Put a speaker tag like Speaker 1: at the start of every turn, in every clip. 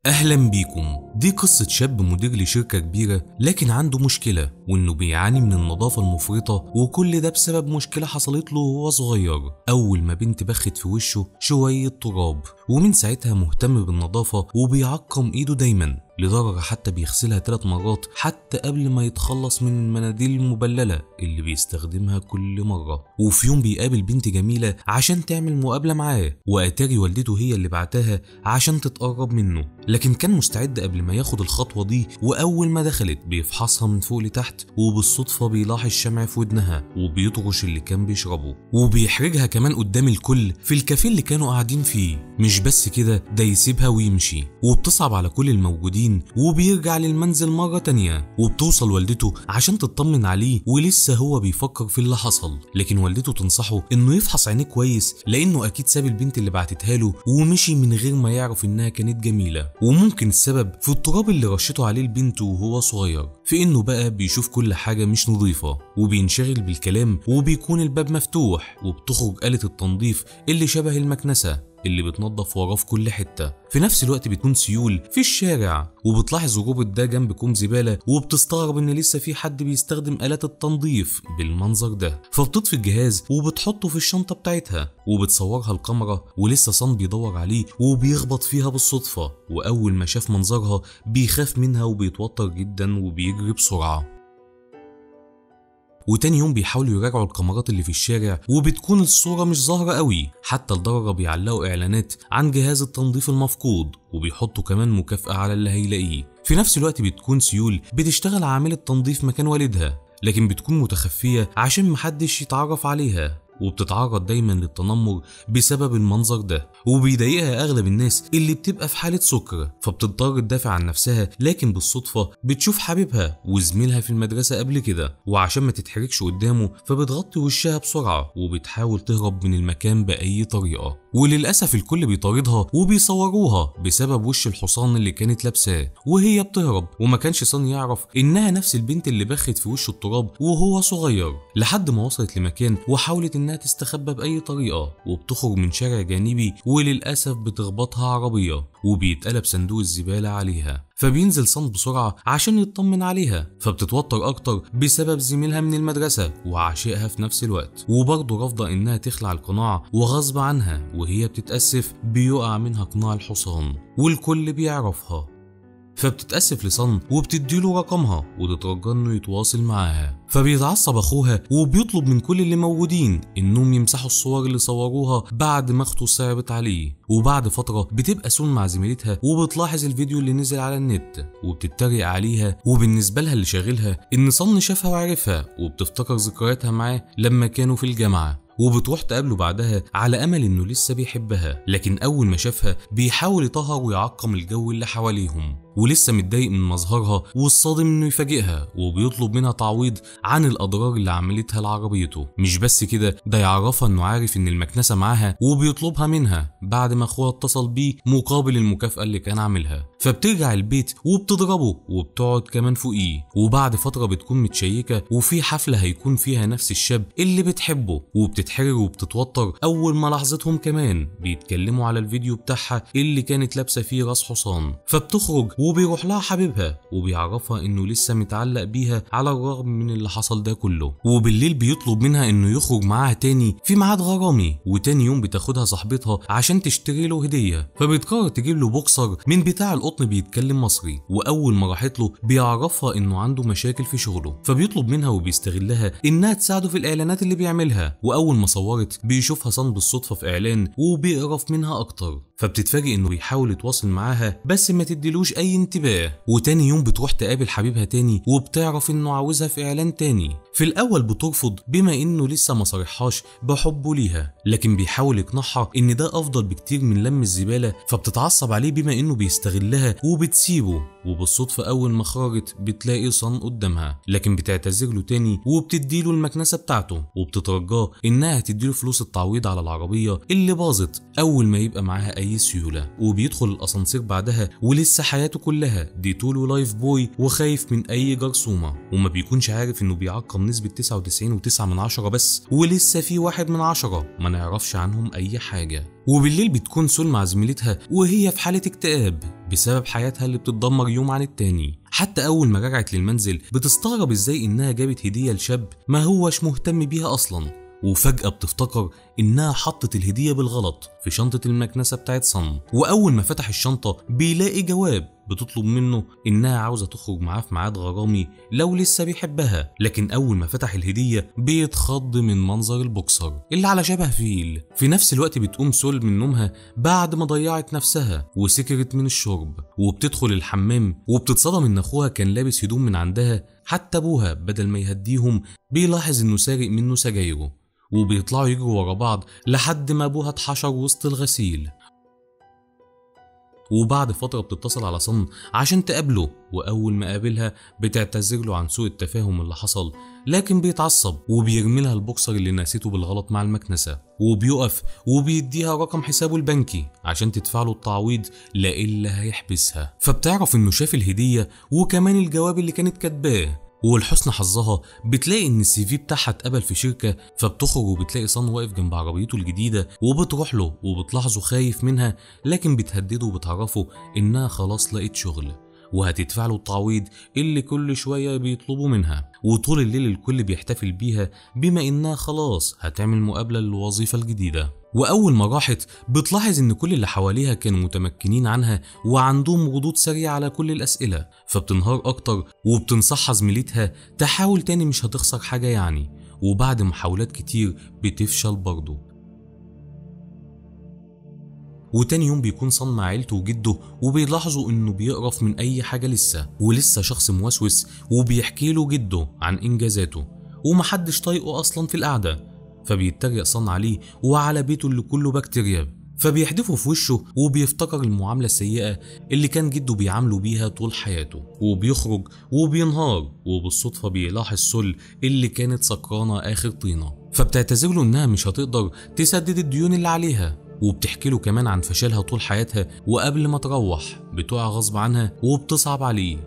Speaker 1: أهلا بيكم دي قصة شاب مدير لشركة كبيرة لكن عنده مشكلة وإنه بيعاني من النظافة المفرطة وكل ده بسبب مشكلة حصلت له وهو صغير أول ما بنت بخت في وشه شوية تراب ومن ساعتها مهتم بالنظافة وبيعقم إيده دايما لدرجة حتى بيغسلها ثلاث مرات حتى قبل ما يتخلص من المناديل المبللة اللي بيستخدمها كل مرة وفي يوم بيقابل بنت جميلة عشان تعمل مقابلة معاه وأتاري والدته هي اللي بعتها عشان تتقرب منه لكن كان مستعد قبل ما ياخد الخطوة دي وأول ما دخلت بيفحصها من فوق لتحت وبالصدفة بيلاحظ شمع في ودنها وبيطرش اللي كان بيشربه وبيحرجها كمان قدام الكل في الكافيه اللي كانوا قاعدين فيه مش بس كده ده يسيبها ويمشي وبتصعب على كل الموجودين وبيرجع للمنزل مرة تانية وبتوصل والدته عشان تطمن عليه ولسه هو بيفكر في اللي حصل لكن والدته تنصحه انه يفحص عينيه كويس لانه اكيد ساب البنت اللي بعتتها له ومشي من غير ما يعرف انها كانت جميلة وممكن السبب في التراب اللي رشته عليه البنت وهو صغير في انه بقى بيشوف كل حاجة مش نظيفة وبينشغل بالكلام وبيكون الباب مفتوح وبتخرج آلة التنظيف اللي شبه المكنسة اللي بتنظف وراه في كل حتة في نفس الوقت بتكون سيول في الشارع وبتلاحظ الروبوت ده جنب كوم زبالة وبتستغرب ان لسه في حد بيستخدم آلات التنظيف بالمنظر ده فبتطفي الجهاز وبتحطه في الشنطة بتاعتها وبتصورها الكاميرا ولسه صن بيدور عليه وبيخبط فيها بالصدفة وأول ما شاف منظرها بيخاف منها وبيتوتر جدا وبيجري بسرعة وتاني يوم بيحاولوا يراجعوا الكاميرات اللي في الشارع وبتكون الصورة مش ظاهرة قوي حتى لدرجة بيعلقوا إعلانات عن جهاز التنظيف المفقود وبيحطوا كمان مكافأة على اللي هيلاقيه في نفس الوقت بتكون سيول بتشتغل عاملة تنظيف مكان والدها لكن بتكون متخفية عشان محدش يتعرف عليها وبتتعرض دايما للتنمر بسبب المنظر ده وبيضايقها اغلب الناس اللي بتبقى في حاله سكر فبتضطر تدافع عن نفسها لكن بالصدفه بتشوف حبيبها وزميلها في المدرسه قبل كده وعشان ما تتحركش قدامه فبتغطي وشها بسرعه وبتحاول تهرب من المكان باي طريقه وللاسف الكل بيطاردها وبيصوروها بسبب وش الحصان اللي كانت لابساه وهي بتهرب وما كانش صن يعرف انها نفس البنت اللي بخت في وش التراب وهو صغير لحد ما وصلت لمكان وحاولت انها تستخبى باي طريقه وبتخرج من شارع جانبي وللاسف بتخبطها عربيه وبيتقلب صندوق الزباله عليها فبينزل صن بسرعة عشان يطمن عليها فبتتوتر أكتر بسبب زميلها من المدرسة وعشقها في نفس الوقت وبرضه رافضة إنها تخلع القناع وغصب عنها وهي بتتأسف بيقع منها قناع الحصان والكل بيعرفها فبتتأسف لصن وبتديله رقمها وتترجى انه يتواصل معاها فبيتعصب اخوها وبيطلب من كل اللي موجودين انهم يمسحوا الصور اللي صوروها بعد ما اخته صعبت عليه وبعد فترة بتبقى سون مع زميلتها وبتلاحظ الفيديو اللي نزل على النت وبتتريق عليها وبالنسبة لها اللي شاغلها ان صن شافها وعرفها وبتفتكر ذكرياتها معاه لما كانوا في الجامعة وبتروح تقابله بعدها على امل انه لسه بيحبها لكن اول ما شافها بيحاول يطهر ويعقم الجو اللي حواليهم ولسه متضايق من مظهرها والصادم انه يفاجئها وبيطلب منها تعويض عن الاضرار اللي عملتها لعربيته مش بس كده ده يعرفها انه عارف ان المكنسه معاها وبيطلبها منها بعد ما اخوها اتصل بيه مقابل المكافاه اللي كان عاملها فبترجع البيت وبتضربه وبتقعد كمان فوقيه وبعد فتره بتكون متشيكه وفي حفله هيكون فيها نفس الشاب اللي بتحبه وبتتحرج وبتتوتر اول ما لحظتهم كمان بيتكلموا على الفيديو بتاعها اللي كانت لابسه فيه راس حصان فبتخرج وبيروح لها حبيبها وبيعرفها انه لسه متعلق بيها على الرغم من اللي حصل ده كله وبالليل بيطلب منها انه يخرج معاها تاني في ميعاد غرامي وتاني يوم بتاخدها صاحبتها عشان تشتري له هديه فبتقرر تجيب له بوكسر من بتاع القطن بيتكلم مصري واول ما راحت له بيعرفها انه عنده مشاكل في شغله فبيطلب منها وبيستغلها انها تساعده في الاعلانات اللي بيعملها واول ما صورت بيشوفها صن بالصدفه في اعلان وبيقرف منها اكتر فبتتفاجئ انه بيحاول يتواصل معاها بس ما تديلوش اي انتباه وتاني يوم بتروح تقابل حبيبها تاني وبتعرف انه عاوزها في اعلان تاني في الاول بترفض بما انه لسه ما صرحهاش بحبه ليها لكن بيحاول يقنعها ان ده افضل بكتير من لم الزباله فبتتعصب عليه بما انه بيستغلها وبتسيبه وبالصدفه اول ما خرجت بتلاقي صن قدامها لكن بتعتذر له تاني وبتديله المكنسه بتاعته وبتترجاه انها تديله فلوس التعويض على العربيه اللي باظت اول ما يبقى معاها اي سيوله وبيدخل الاسانسير بعدها ولسه حياته كلها دي طوله لايف بوي وخايف من اي جرثومه وما بيكونش عارف انه بيعقم نسبه 99.9 من عشرة بس ولسه في واحد من عشرة ما نعرفش عنهم اي حاجه وبالليل بتكون سول مع زميلتها وهي في حالة اكتئاب بسبب حياتها اللي بتتدمر يوم عن التاني حتى أول ما رجعت للمنزل بتستغرب ازاي إنها جابت هدية لشاب ما هوش مهتم بيها أصلا وفجأة بتفتكر إنها حطت الهدية بالغلط في شنطة المكنسة بتاعت صن وأول ما فتح الشنطة بيلاقي جواب بتطلب منه إنها عاوزة تخرج معاه في ميعاد غرامي لو لسه بيحبها لكن أول ما فتح الهدية بيتخض من منظر البوكسر اللي على شبه فيل في نفس الوقت بتقوم سول من نومها بعد ما ضيعت نفسها وسكرت من الشرب وبتدخل الحمام وبتتصدم إن أخوها كان لابس هدوم من عندها حتى أبوها بدل ما يهديهم بيلاحظ إنه سارق منه سجايره وبيطلعوا يجروا ورا بعض لحد ما ابوها اتحشر وسط الغسيل وبعد فترة بتتصل على صن عشان تقابله وأول ما قابلها بتعتذر له عن سوء التفاهم اللي حصل لكن بيتعصب وبيرمي لها البوكسر اللي نسيته بالغلط مع المكنسة وبيقف وبيديها رقم حسابه البنكي عشان تدفع له التعويض لإلا هيحبسها فبتعرف إنه شاف الهدية وكمان الجواب اللي كانت كاتباه ولحسن حظها بتلاقي ان السي في بتاعها اتقبل في شركه فبتخرج وبتلاقي صن واقف جنب عربيته الجديده وبتروح له وبتلاحظه خايف منها لكن بتهدده وبتعرفه انها خلاص لقيت شغل وهتدفع له التعويض اللي كل شويه بيطلبوا منها وطول الليل الكل بيحتفل بيها بما انها خلاص هتعمل مقابله للوظيفه الجديده وأول ما راحت بتلاحظ إن كل اللي حواليها كانوا متمكنين عنها وعندهم ردود سريعة على كل الأسئلة فبتنهار أكتر وبتنصحها زميلتها تحاول تاني مش هتخسر حاجة يعني وبعد محاولات كتير بتفشل برضه وتاني يوم بيكون صن مع عيلته وجده وبيلاحظوا انه بيقرف من اي حاجه لسه ولسه شخص موسوس وبيحكي له جده عن انجازاته ومحدش طايقه اصلا في القعده فبيتريق صن عليه وعلى بيته اللي كله بكتيريا فبيحدفه في وشه وبيفتكر المعاملة السيئة اللي كان جده بيعامله بيها طول حياته وبيخرج وبينهار وبالصدفة بيلاحظ سل اللي كانت سكرانة آخر طينة فبتعتذر له إنها مش هتقدر تسدد الديون اللي عليها وبتحكي له كمان عن فشلها طول حياتها وقبل ما تروح بتقع غصب عنها وبتصعب عليه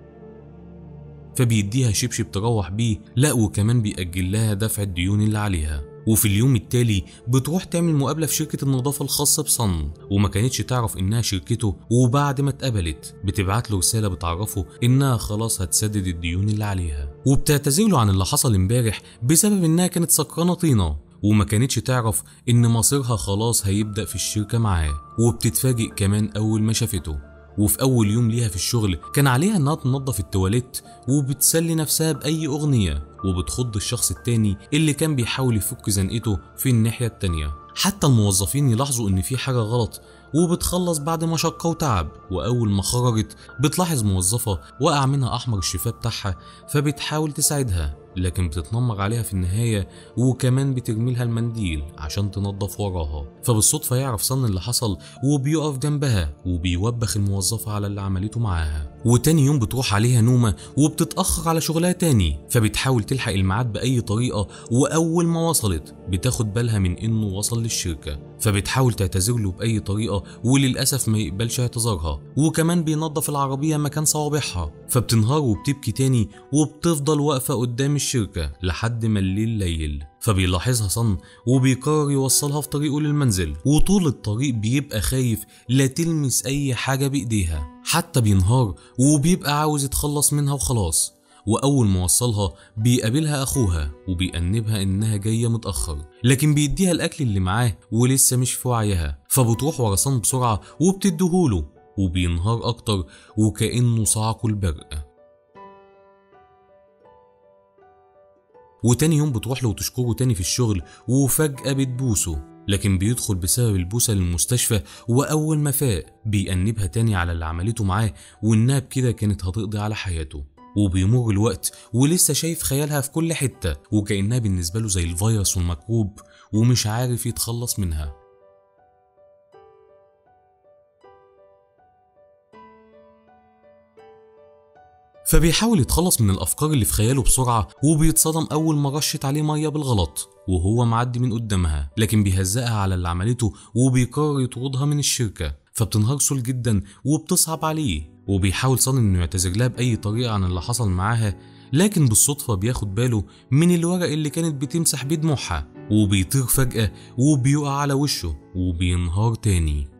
Speaker 1: فبيديها شبشب تروح بيه لا وكمان بيأجل لها دفع الديون اللي عليها وفي اليوم التالي بتروح تعمل مقابلة في شركة النظافة الخاصة بصن وما كانتش تعرف إنها شركته وبعد ما اتقبلت بتبعت له رسالة بتعرفه إنها خلاص هتسدد الديون اللي عليها وبتعتذر له عن اللي حصل امبارح بسبب إنها كانت سكرانة طينة وما كانتش تعرف إن مصيرها خلاص هيبدأ في الشركة معاه وبتتفاجئ كمان أول ما شافته وفي أول يوم ليها في الشغل كان عليها إنها تنظف التواليت وبتسلي نفسها بأي أغنية وبتخض الشخص التاني اللي كان بيحاول يفك زنقته في الناحية التانية حتى الموظفين يلاحظوا إن في حاجة غلط وبتخلص بعد مشقة وتعب وأول ما خرجت بتلاحظ موظفة وقع منها أحمر الشفاه بتاعها فبتحاول تساعدها لكن بتتنمر عليها في النهاية وكمان بترمي لها المنديل عشان تنظف وراها فبالصدفة يعرف صن اللي حصل وبيقف جنبها وبيوبخ الموظفة على اللي عملته معاها وتاني يوم بتروح عليها نومة وبتتأخر على شغلها تاني فبتحاول تلحق الميعاد بأي طريقة وأول ما وصلت بتاخد بالها من إنه وصل للشركة فبتحاول تعتذر له بأي طريقة وللأسف ما يقبلش اعتذارها وكمان بينظف العربية مكان صوابعها فبتنهار وبتبكي تاني وبتفضل واقفة قدام الشركة لحد ما الليل ليل فبيلاحظها صن وبيقرر يوصلها في طريقه للمنزل وطول الطريق بيبقى خايف لا تلمس أي حاجة بإيديها حتى بينهار وبيبقى عاوز يتخلص منها وخلاص وأول ما وصلها بيقابلها أخوها وبيأنبها إنها جاية متأخر لكن بيديها الأكل اللي معاه ولسه مش في وعيها فبتروح ورا صن بسرعة وبتديهوله وبينهار أكتر وكأنه صعق البرق وتاني يوم بتروح له وتشكره تاني في الشغل وفجأة بتبوسه لكن بيدخل بسبب البوسة للمستشفى وأول ما فاق بيأنبها تاني على اللي عملته معاه وإنها بكده كانت هتقضي على حياته وبيمر الوقت ولسه شايف خيالها في كل حتة وكأنها بالنسبة له زي الفيروس والميكروب ومش عارف يتخلص منها فبيحاول يتخلص من الأفكار اللي في خياله بسرعة وبيتصدم أول ما رشت عليه مية بالغلط وهو معدي من قدامها لكن بيهزقها على اللي عملته وبيقرر يطردها من الشركة فبتنهار سول جدا وبتصعب عليه وبيحاول صن انه يعتذر لها بأي طريقة عن اللي حصل معاها لكن بالصدفة بياخد باله من الورق اللي كانت بتمسح بيه دموعها وبيطير فجأة وبيقع على وشه وبينهار تاني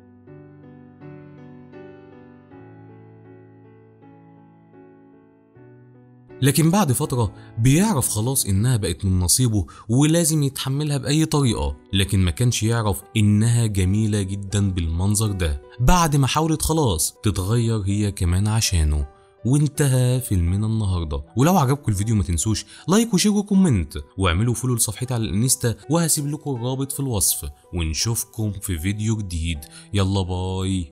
Speaker 1: لكن بعد فترة بيعرف خلاص إنها بقت من نصيبه ولازم يتحملها بأي طريقة لكن ما كانش يعرف إنها جميلة جدا بالمنظر ده بعد ما حاولت خلاص تتغير هي كمان عشانه وانتهى فيلمنا النهارده ولو عجبكم الفيديو ما تنسوش لايك وشير وكومنت واعملوا فولو لصفحتي على الانستا وهسيب لكم الرابط في الوصف ونشوفكم في فيديو جديد يلا باي